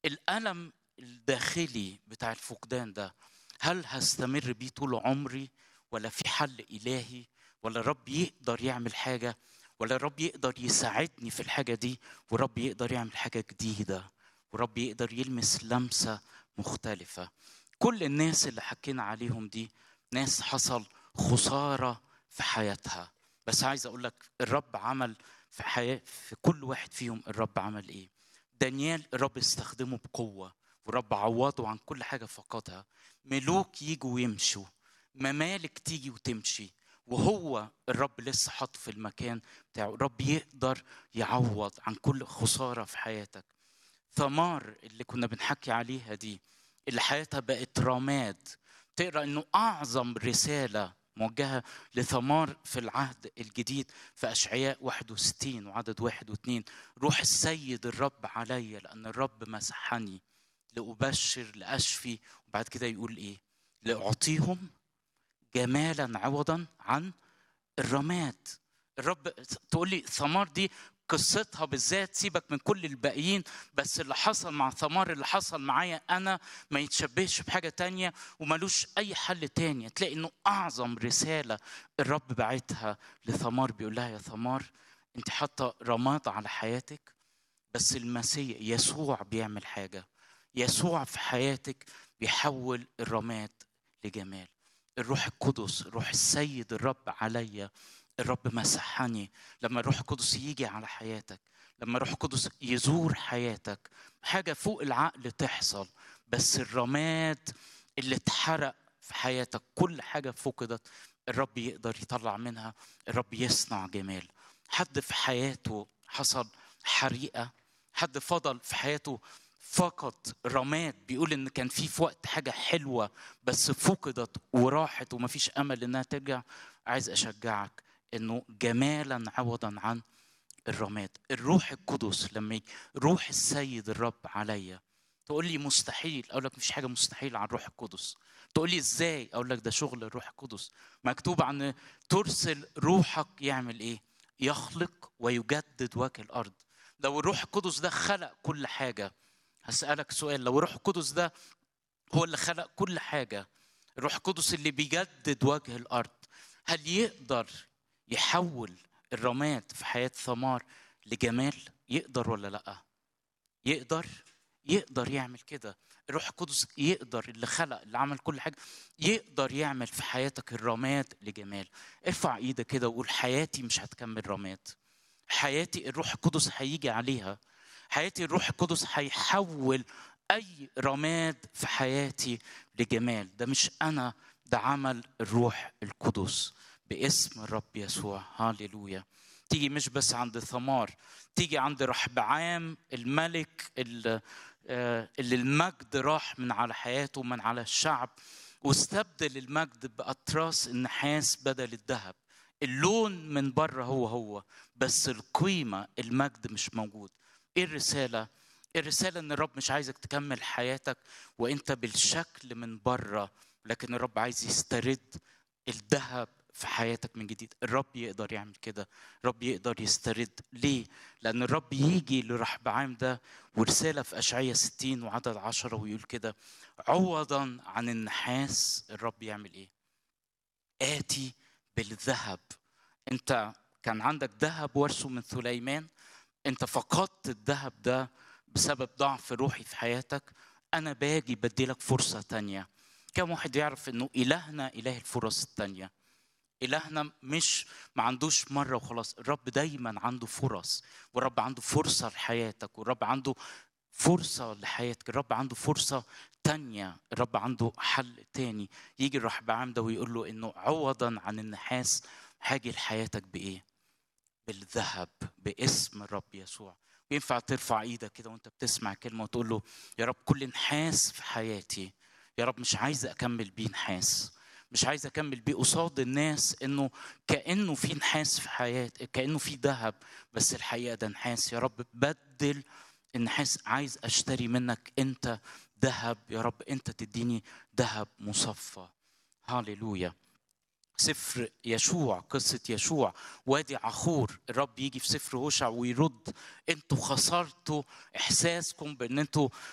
الالم الداخلي بتاع الفقدان ده هل هستمر بيه طول عمري ولا في حل الهي ولا الرب يقدر يعمل حاجه ولا الرب يقدر يساعدني في الحاجه دي والرب يقدر يعمل حاجه جديده والرب يقدر يلمس لمسه مختلفه كل الناس اللي حكينا عليهم دي ناس حصل خساره في حياتها بس عايز اقول لك الرب عمل في حياه في كل واحد فيهم الرب عمل ايه دانيال الرب استخدمه بقوه والرب عوضه عن كل حاجه فقدها ملوك يجوا ويمشوا ممالك تيجي وتمشي وهو الرب لسه حاطه في المكان بتاعه الرب يقدر يعوض عن كل خساره في حياتك ثمار اللي كنا بنحكي عليها دي اللي حياتها بقت رماد تقرا انه اعظم رساله موجهه لثمار في العهد الجديد في اشعياء 61 وعدد واحد واثنين روح السيد الرب عليا لان الرب مسحني لابشر لاشفي وبعد كده يقول ايه لاعطيهم جمالا عوضا عن الرماد الرب تقول لي ثمار دي قصتها بالذات سيبك من كل الباقيين بس اللي حصل مع ثمار اللي حصل معايا انا ما يتشبهش بحاجه تانية وملوش اي حل تاني تلاقي انه اعظم رساله الرب بعتها لثمار بيقول لها يا ثمار انت حاطه رماد على حياتك بس المسيح يسوع بيعمل حاجه يسوع في حياتك بيحول الرماد لجمال الروح القدس الروح السيد الرب عليا الرب مسحني لما الروح القدس يجي على حياتك لما الروح القدس يزور حياتك حاجه فوق العقل تحصل بس الرماد اللي اتحرق في حياتك كل حاجه فقدت الرب يقدر يطلع منها الرب يصنع جمال حد في حياته حصل حريقه حد فضل في حياته فقد رماد بيقول ان كان في في وقت حاجه حلوه بس فقدت وراحت ومفيش امل انها ترجع عايز اشجعك انه جمالا عوضا عن الرماد الروح القدس لما يجي روح السيد الرب عليا تقول لي مستحيل اقول لك مش حاجه مستحيل عن الروح القدس تقول لي ازاي اقول لك ده شغل الروح القدس مكتوب عن ترسل روحك يعمل ايه يخلق ويجدد وجه الارض لو الروح القدس ده خلق كل حاجه هسالك سؤال لو الروح القدس ده هو اللي خلق كل حاجه الروح القدس اللي بيجدد وجه الارض هل يقدر يحول الرماد في حياة ثمار لجمال يقدر ولا لا يقدر يقدر يعمل كده الروح القدس يقدر اللي خلق اللي عمل كل حاجة يقدر يعمل في حياتك الرماد لجمال ارفع ايدك كده وقول حياتي مش هتكمل رماد حياتي الروح القدس هيجي عليها حياتي الروح القدس هيحول اي رماد في حياتي لجمال ده مش انا ده عمل الروح القدس باسم الرب يسوع هاليلويا تيجي مش بس عند ثمار تيجي عند رحبعام الملك اللي, اللي المجد راح من على حياته من على الشعب واستبدل المجد بأطراس النحاس بدل الذهب اللون من بره هو هو بس القيمة المجد مش موجود ايه الرسالة الرسالة ان الرب مش عايزك تكمل حياتك وانت بالشكل من بره لكن الرب عايز يسترد الذهب في حياتك من جديد الرب يقدر يعمل كده الرب يقدر يسترد ليه لأن الرب يجي لرحبعام ده ورسالة في أشعية 60 وعدد عشرة ويقول كده عوضا عن النحاس الرب يعمل إيه آتي بالذهب أنت كان عندك ذهب ورثه من سليمان أنت فقدت الذهب ده بسبب ضعف روحي في حياتك أنا باجي بديلك فرصة تانية كم واحد يعرف انه الهنا اله الفرص التانية الهنا مش ما عندوش مره وخلاص الرب دايما عنده فرص والرب عنده فرصه لحياتك والرب عنده فرصه لحياتك الرب عنده فرصه تانية الرب عنده حل تاني يجي الرحبعام ده ويقول له انه عوضا عن النحاس هاجي لحياتك بايه بالذهب باسم الرب يسوع ينفع ترفع ايدك كده وانت بتسمع كلمه وتقول له يا رب كل نحاس في حياتي يا رب مش عايز اكمل بيه نحاس مش عايز اكمل بيه قصاد الناس انه كانه في نحاس في حياتي كانه في ذهب بس الحقيقه ده نحاس يا رب بدل النحاس عايز اشتري منك انت ذهب يا رب انت تديني ذهب مصفى هاليلويا سفر يشوع قصة يشوع وادي عخور الرب يجي في سفر هوشع ويرد انتوا خسرتوا احساسكم بان انتوا